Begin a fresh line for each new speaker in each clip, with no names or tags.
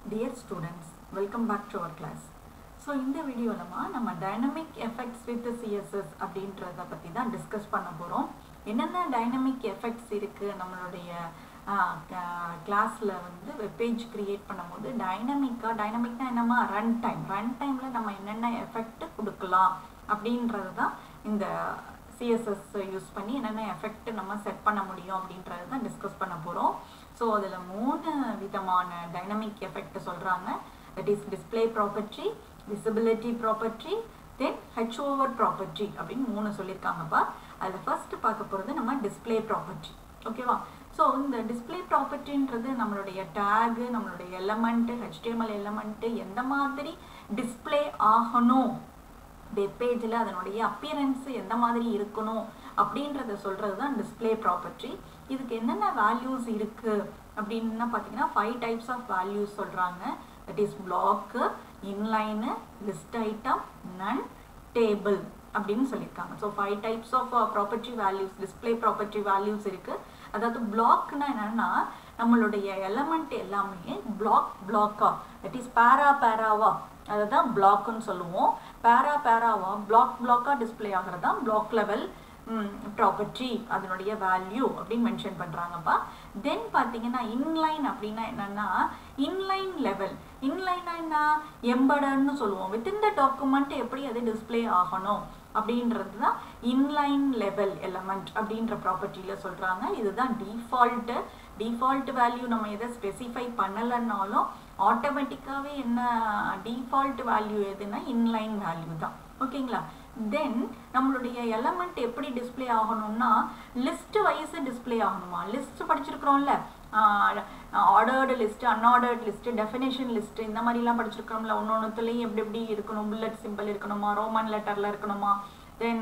Dear students, welcome back to our class. So இந்த வீடியோலமா நம்ம டைனமிக் எஃபெக்ட்ஸ் வித் சிஎஸ்எஸ் அப்படின்றத பற்றி தான் டிஸ்கஸ் பண்ண போகிறோம் என்னென்ன டைனமிக் எஃபெக்ட்ஸ் இருக்குது நம்மளுடைய கிளாஸில் வந்து வெப்பேஜ் க்ரியேட் பண்ணும்போது டைனமிக்காக டைனமிக்னா என்னம்மா ரன் டைம் ரன் டைமில் நம்ம என்னென்ன எஃபெக்ட் கொடுக்கலாம் அப்படின்றது தான் இந்த சிஎஸ்எஸ் யூஸ் பண்ணி என்னென்ன எஃபெக்ட் நம்ம செட் பண்ண முடியும் அப்படின்றது தான் டிஸ்கஸ் பண்ண போகிறோம் ஸோ அதில் மூணு விதமான டைனமிக் எஃபெக்ட் சொல்கிறாங்க that is display property visibility property then hover property அப்படின்னு மூணு சொல்லியிருக்காங்கப்பா அதில் ஃபர்ஸ்ட் பார்க்க போகிறது நம்ம டிஸ்பிளே ப்ராப்பர்ட்டி ஓகேவா ஸோ இந்த டிஸ்பிளே ப்ராப்பர்ட்டின்றது நம்மளுடைய டேகு நம்மளுடைய எலமெண்ட்டு ஹெச்டிஎம்எல் எலமெண்ட்டு எந்த மாதிரி டிஸ்பிளே ஆகணும் வெப் பேஜில் அதனுடைய அப்பியரன்ஸ் எந்த மாதிரி இருக்கணும் அப்படின்றத சொல்கிறது தான் டிஸ்பிளே ப்ராப்பர்ட்டி இதுக்கு என்னென்ன வேல்யூஸ் இருக்குது அப்படின்னு பார்த்தீங்கன்னா ஃபைவ் டைப்ஸ் ஆஃப் வேல்யூஸ் சொல்கிறாங்க that is block inline list item none table அப்படின்னு சொல்லியிருக்காங்க so five types of property values display property values இருக்குது அதாவது பிளாக்னா என்னென்னா நம்மளுடைய எலமெண்ட் எல்லாமே பிளாக் பிளாக்கா தட் இஸ் பேரா பேராவா அதுதான் பிளாக்னு சொல்லுவோம் பேரா பேராவா பிளாக் பிளாக்காக டிஸ்பிளே ஆகிறது தான் பிளாக் லெவல் ப்ராப்பர்ட்டி அதனுடைய வேல்யூ அப்படின்னு மென்ஷன் பண்ணுறாங்கப்பா தென் பார்த்தீங்கன்னா இன்லைன் அப்படின்னா என்னன்னா இன்லைன் லெவல் இன்லைனா என்ன எம்படர்னு சொல்லுவோம் வித்தின் த டாக்குமெண்ட் எப்படி அது டிஸ்பிளே ஆகணும் அப்படின்றது தான் இன்லைன் லெவல் எலமெண்ட் அப்படின்ற ப்ராப்பர்ட்டியில் சொல்கிறாங்க இதுதான் டிஃபால்ட்டு டிஃபால்ட் வேல்யூ நம்ம எதை ஸ்பெசிஃபை பண்ணலைன்னாலும் ஆட்டோமேட்டிக்காகவே என்ன டிஃபால்ட் வேல்யூ எதுனா இன்லைன் வேல்யூ தான் ஓகேங்களா தென் நம்மளுடைய எலமெண்ட் எப்படி டிஸ்பிளே ஆகணும்னா லிஸ்ட் வைஸ் டிஸ்பிளே ஆகணுமா லிஸ்ட் படிச்சிருக்கிறோம்ல ordered list unordered list definition list இந்த மாதிரிலாம் படிச்சிருக்கிறோம்ல ஒன்று ஒன்றுத்துலேயும் எப்படி எப்படி இருக்கணும் புல்லட் சிம்பிள் இருக்கணுமா ரோமன் லெட்டரில் இருக்கணுமா தென்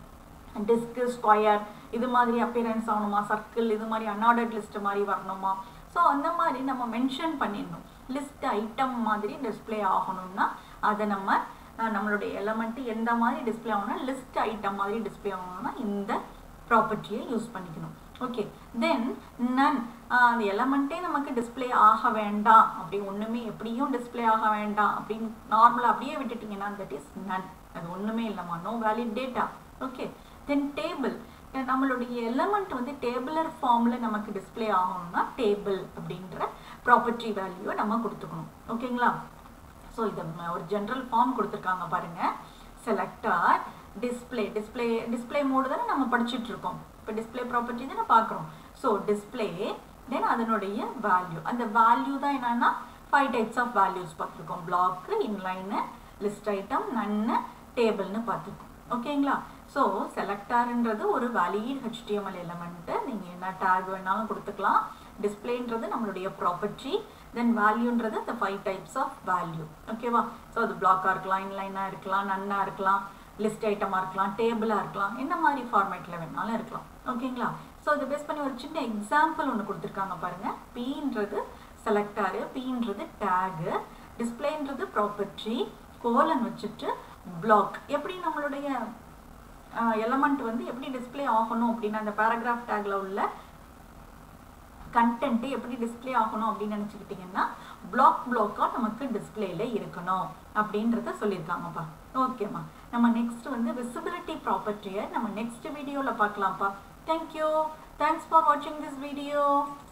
டிஸ்க் ஸ்கொயர் இது மாதிரி அப்பியரன்ஸ் ஆகணுமா சர்க்கிள் இது மாதிரி அன்ஆர்டர்ட் லிஸ்ட் மாதிரி வரணுமா ஸோ அந்த மாதிரி நம்ம மென்ஷன் பண்ணிடணும் லிஸ்ட் ஐட்டம் மாதிரி டிஸ்பிளே ஆகணும்னா அதை நம்ம நம்மளுடைய எலமெண்ட்டு எந்த மாதிரி டிஸ்பிளே ஆகணும்னா லிஸ்ட் ஐட்டம் மாதிரி டிஸ்பிளே ஆகணும்னா இந்த ப்ராப்பர்ட்டியை யூஸ் பண்ணிக்கணும் ஓகே தென் நன் அந்த எலமெண்ட்டே நமக்கு டிஸ்பிளே ஆக வேண்டாம் அப்படி ஒன்றுமே எப்படியும் டிஸ்பிளே ஆக வேண்டாம் அப்படின்னு நார்மலாக அப்படியே விட்டுட்டிங்கன்னா தட் இஸ் நன் அது ஒன்றுமே இல்லைம்மா no valid data okay then table நம்மளுடைய எலமெண்ட் வந்து டேபிளர் ஃபார்மில் நமக்கு டிஸ்பிளே ஆகணும்னா டேபிள் அப்படின்ற ப்ராப்பர்ட்டி வேல்யூவை நம்ம கொடுத்துக்கணும் ஓகேங்களா ஸோ இது ஒரு ஜென்ரல் ஃபார்ம் கொடுத்துருக்காங்க பாருங்க selector display display display mode தானே நம்ம படிச்சுட்டு இருக்கோம் இப்போ டிஸ்பிளே ப்ராப்பர்ட்டி தானே பார்க்குறோம் ஸோ டிஸ்பிளே தென் அதனுடைய வேல்யூ அந்த வேல்யூ தான் என்னன்னா ஃபைவ் டைப்ஸ் ஆஃப் வேல்யூஸ் பார்த்துருக்கோம் பிளாக்கு இன்லைனு லிஸ்ட் ஐட்டம் நன்னு டேபிள்னு பார்த்துருக்கோம் ஓகேங்களா ஸோ செலக்டார்ன்றது ஒரு வேலிட் ஹெச்டிஎம்எல் எலமெண்ட்டு நீங்கள் என்ன டேக் வேணாலும் கொடுத்துக்கலாம் டிஸ்பிளேன்றது நம்மளுடைய ப்ராப்பர்ட்டி தென் வேல்யூன்றது இந்த ஃபைவ் டைப்ஸ் ஆஃப் வேல்யூ ஓகேவா ஸோ அது பிளாக்காக இருக்கலாம் இன்லைனாக இருக்கலாம் நன்னாக இருக்கலாம் லிஸ்ட் ஐட்டமாக இருக்கலாம் டேபிளாக இருக்கலாம் என்ன மாதிரி ஃபார்மேட்டில் வேணாலும் இருக்கலாம் ஓகேங்களா ஸோ இதை பேஸ் பண்ணி ஒரு சின்ன எக்ஸாம்பிள் ஒன்று கொடுத்துருக்காங்க பாருங்கள் பீன்றது செலக்டாரு பீன்றது டேகு டிஸ்பிளேன்றது ப்ராப்பர்ட்டி கோலன் வச்சுட்டு பிளாக் எப்படி நம்மளுடைய எலமெண்ட் வந்து எப்படி டிஸ்பிளே ஆகணும் அப்படின்னு அந்த பேராகிராஃப் டேக்ல உள்ள கண்டென்ட் எப்படி டிஸ்பிளே ஆகணும் அப்படின்னு நினச்சிக்கிட்டிங்கன்னா பிளாக் பிளாக்காக நமக்கு டிஸ்பிளேல இருக்கணும் அப்படின்றத சொல்லியிருக்காங்கப்பா ஓகேம்மா நம்ம நெக்ஸ்ட் வந்து விசிபிலிட்டி ப்ராப்பர்ட்டியை நம்ம நெக்ஸ்ட் வீடியோவில் பார்க்கலாம்ப்பா தேங்க்யூ தேங்க்ஸ் ஃபார் வாட்சிங் திஸ் வீடியோ